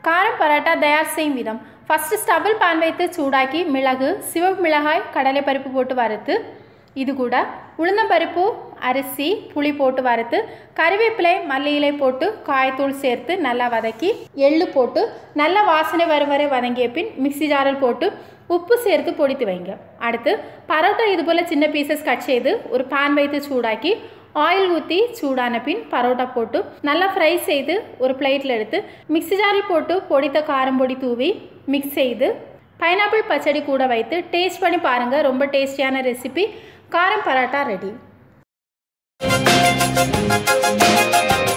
காரம் பரோட்டா தயார் செய்யும் விதம் ஃபஸ்ட்டு ஸ்டவ்வில் பான் வைத்து சூடாக்கி மிளகு சிவப்பு மிளகாய் கடலைப்பருப்பு போட்டு வறுத்து இது கூட உளுந்தம்பருப்பு அரிசி புளி போட்டு வறுத்து கறிவேப்பிலை மல்லி இலை போட்டு காயத்தூள் சேர்த்து நல்லா வதக்கி எள்ளு போட்டு நல்லா வாசனை வரும் வரை வதங்கிய பின் மிக்ஸி ஜாரில் போட்டு உப்பு சேர்த்து பொடித்து வைங்க அடுத்து பரோட்டா இது போல் சின்ன பீசஸ் கட் செய்து ஒரு பான் வைத்து சூடாக்கி ஆயில் ஊற்றி சூடான பின் பரோட்டா போட்டு நல்லா ஃப்ரை செய்து ஒரு பிளேட்டில் எடுத்து மிக்ஸி ஜாரில் போட்டு பொடித்த காரம் பொடி தூவி மிக்ஸ் செய்து பைனாப்பிள் பச்சடி கூட வைத்து டேஸ்ட் பண்ணி பாருங்கள் ரொம்ப டேஸ்டியான ரெசிபி காரம் பரோட்டா ரெடி